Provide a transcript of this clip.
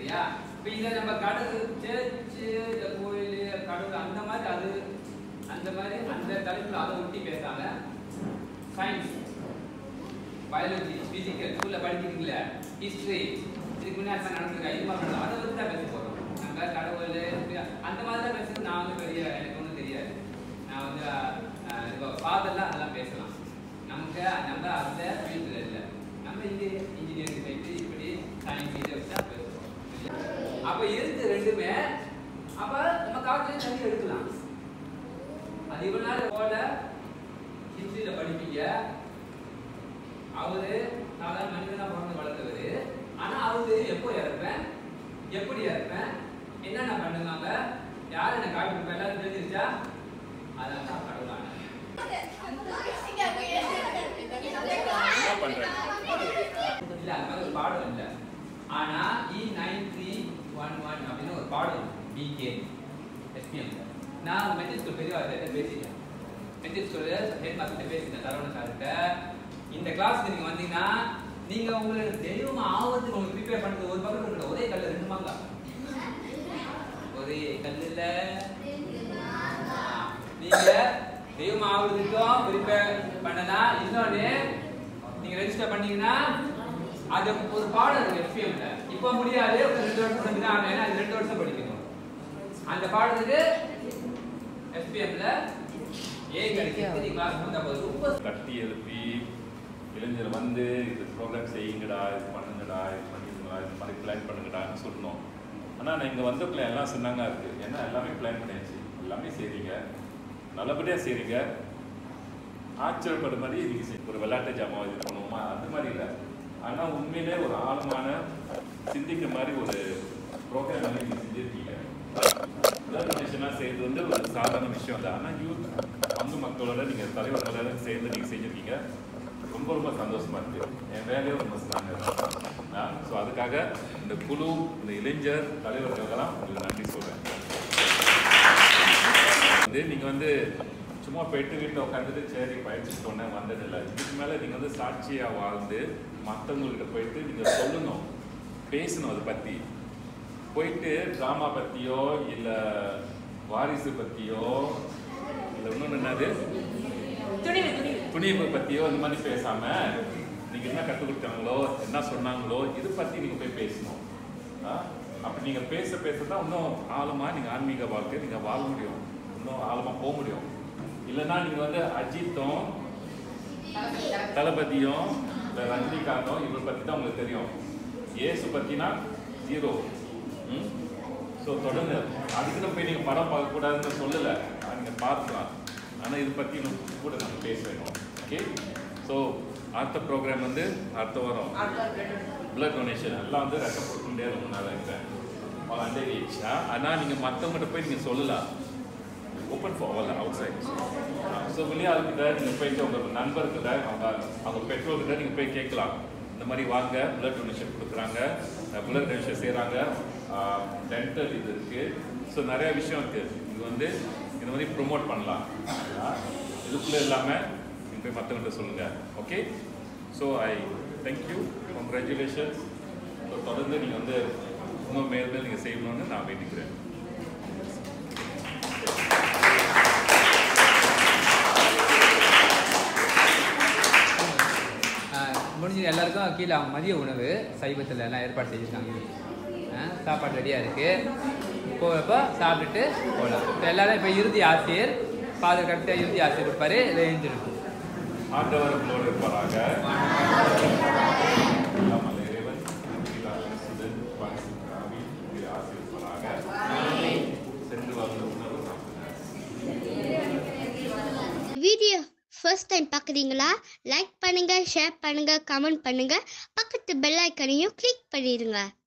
சரியா இப்போ இதை நம்ம கடவுள் சேர்ச்சு இந்த கோயில் கடவுள் அந்த மாதிரி அது அந்த மாதிரி அந்த தலைப்புல அதை ஒட்டி பேசாம சயின்ஸ் பயாலஜி பிசிக்கல் ஸ்கூல்ல படிக்கிறீங்களே ஹிஸ்டரி இதுக்கு முன்னாடி நடந்திருக்கா இது மாதிரி அதை பத்தி தான் பேச போறோம் நம்ம கடவுள் அந்த மாதிரி தான் பேசுறது நான் வந்து பெரிய எனக்கு ஒன்றும் தெரியாது நான் வந்து அஹ், இப்போ ஃபாதர்லாம் அதெல்லாம் பேசலாம் நமக்கு நம்ம அந்த ஃபீல்டில் இல்லை நம்ம இங்கே இன்ஜினியரிங் சைட்டு இப்படி சயின்ஸ் இதை வச்சு தான் பேசுவோம் அப்போ இருக்கு ரெண்டுமே அப்போ நம்ம காலத்துல தண்ணி எடுக்கலாம் அது இவ்வளவு நாள் போல ஹிஸ்டரியில் படிப்பீங்க அவரு சாதாரண மனிதனா பிறந்து வளர்ந்தவரு ஆனா அவரு எப்போ இறப்பேன் எப்படி இறப்பேன் என்னென்ன பண்ணுவாங்க யார் என்ன காப்பி கொடுப்பா எல்லாரும் தெரிஞ்சிருச்சா அதான் தான் கடவுளான இல்ல அந்த மாதிரி ஒரு பாடம் இல்ல ஆனா E nine three one one அப்படின்னு ஒரு பாடம் பிகே எஸ்பிஎம் நான் மெட்ரிக் ஸ்கூல் பெரிய வார்த்தை பேசிட்டேன் மெட்ரிக் ஸ்கூல் ஹெட் மாஸ்டர் பேசிட்டேன் சரவண சார்கிட்ட இந்த கிளாஸ்க்கு நீங்க வந்தீங்கன்னா நீங்க உங்களுக்கு தெய்வம் ஆவறதுக்கு உங்களுக்கு ப்ரிப்பேர் பண்றது ஒரு பக்கம் இருக்கணும் ஒரே கல்ல ரெண்டு மாங்கா ஒரே கல்லுல நீங்க தெய்வம் ஆவறதுக்கும் ப்ரிப்பேர் பண்ணலாம் இன்னொன்னு நீங்க ரெஜிஸ்டர் பண்ணீங்கன்னா அது ஒரு பாடம் இருக்கு எஃப்எம்ல இப்போ முடியாது ஒரு ரெண்டு வருஷம் கழிச்சு தான் ஆகணும். ஏன்னா அது ரெண்டு வருஷம் படிக்கணும் அந்த பாடத்துக்கு எஃபிஎம்ல ஏ கிடைக்கிறது நீ கிளாஸ் வந்தா போதும் ரொம்ப தட்டி எழுப்பி இளைஞர் வந்து இது ப்ரோக்ராம் செய்யுங்கடா இது பண்ணுங்கடா இது பண்ணிடுங்களா இது மாதிரி பிளான் பண்ணுங்கடான்னு சொல்லணும் ஆனால் நான் இங்கே வந்தக்குள்ள எல்லாம் சொன்னாங்க இருக்கு ஏன்னா எல்லாமே பிளான் பண்ணியாச்சு எல்லாமே செய்றீங்க நல்லபடியாக செய்றீங்க ஆச்சரியப்படுற மாதிரி நீங்கள் செய் ஒரு விளையாட்டு ஜாமான் இது பண்ணுவோமா அந்த மாதிரி இல்லை ஆனால் உண்மையிலே ஒரு ஆழமான சிந்திக்கிற மாதிரி ஒரு ப்ரோக்ராம் வந்து நீங்கள் செஞ்சுருக்கீங்க டொனேஷனாக செய்யறது வந்து ஒரு சாதாரண விஷயம் தான் ஆனால் யூத் பங்கு மக்களோட நீங்கள் தலைவர்களோட சேர்ந்து நீங்கள் செஞ்சுருக்கீங்க ரொம்ப ரொம்ப சந்தோஷமா இருக்கு என் வேலையும் ரொம்ப ஸ்ட்ராங்காக ஸோ அதுக்காக இந்த குழு இந்த இளைஞர் தலைவர்களுக்கெல்லாம் உங்களுக்கு நன்றி சொல்கிறேன் வந்து நீங்கள் வந்து சும்மா போயிட்டு வீட்டில் உட்காந்துட்டு சரி பயிற்சிட்டு உடனே வந்ததில்லை இதுக்கு மேலே நீங்கள் வந்து சாட்சியாக வாழ்ந்து மற்றவங்கள்ட்ட போயிட்டு நீங்கள் சொல்லணும் பேசணும் அதை பற்றி போயிட்டு ட்ராமா பற்றியோ இல்லை வாரிசு பற்றியோ இல்லை இன்னொன்று என்னது துணிவு பற்றியோ இந்த மாதிரி பேசாமல் நீங்கள் என்ன கற்றுக் கொடுத்தாங்களோ என்ன சொன்னாங்களோ இது பற்றி நீங்கள் போய் பேசணும் ஆ? அப்படி நீங்கள் பேச பேச தான் இன்னும் ஆழமாக நீங்கள் ஆன்மீக வாழ்க்கை நீங்கள் வாழ முடியும் இன்னும் ஆழமாக போக முடியும் இல்லைன்னா நீங்கள் வந்து அஜித்தும் தளபதியும் இல்லை ரஜினிகாந்தும் இவரை பற்றி தான் உங்களுக்கு தெரியும் இயேசு பற்றினா ஜீரோ ம் ஸோ தொடர்ந்து அதுக்குன்னு போய் நீங்கள் படம் பார்க்கக்கூடாதுன்னு சொல்லலை நீங்கள் பார்க்கலாம் ஆனால் இது பற்றி இன்னும் கூட நம்ம பேச வேணும் ஓகே ஸோ அடுத்த ப்ரோக்ராம் வந்து அடுத்த வாரம் பிளட் டொனேஷன் எல்லாம் வந்து ரத்த கொடுக்க முடியாது ரொம்ப நாளாக இருக்கிறேன் அண்டர் ஏஜ் ஆனால் நீங்கள் மற்றவங்ககிட்ட போய் நீங்கள் சொல்லலாம் open for all outside so வெளியாளுக்கிட்ட நீங்கள் போயிட்டு உங்கள் நண்பர்கிட்ட அவங்க அவங்க பெற்றோர்கிட்ட நீங்கள் போய் கேட்கலாம் இந்த மாதிரி வாங்க பிளட் டொனேஷன் கொடுக்குறாங்க பிளட் டொனேஷன் செய்கிறாங்க டென்டல் இது இருக்குது ஸோ நிறைய விஷயம் இருக்குது இது வந்து இந்த மாதிரி ப்ரொமோட் பண்ணலாம் இதுக்குள்ளே இல்லாமல் நீங்கள் போய் மற்றவங்கள்ட்ட சொல்லுங்கள் okay so I thank you congratulations so தொடர்ந்து நீங்கள் வந்து இன்னும் மேல் மேல் நீங்கள் செய்யணும்னு நான் வேண்டிக்கிறேன் ஆஹ், முடிஞ்சது எல்லாருக்கும் கீழே அவங்க மதிய உணவு சைவத்தில் எல்லாம் ஏற்பாடு செஞ்சுருக்காங்க ஆஹ், சாப்பாடு ரெடியாக இருக்குது போகிறப்போ சாப்பிட்டுட்டு போகலாம் இப்போ எல்லாரும் இப்போ இறுதி ஆசிரியர் ஃபாதர் கரெக்டாக இறுதி ஆசிரியர் இருப்பார் இதை எழுந்திருக்கும் ஆண்டவர் உங்களோடு இருப்பாராக எல்லாம் வல்ல இறைவன் பிதாவின் சுதன் பரிசுத்த ஆவி உங்களை ஆசீர்வதிப்பாராக. சென்று வந்த உணவு சாப்பிடுங்க வீடியோ ஃபர்ஸ்ட் டைம் பார்க்குறீங்களா லைக் பண்ணுங்க ஷேர் பண்ணுங்க கமெண்ட் பண்ணுங்க பக்கத்து பெல் ஐக்கனையும் கிளிக் பண்ணிடுங்க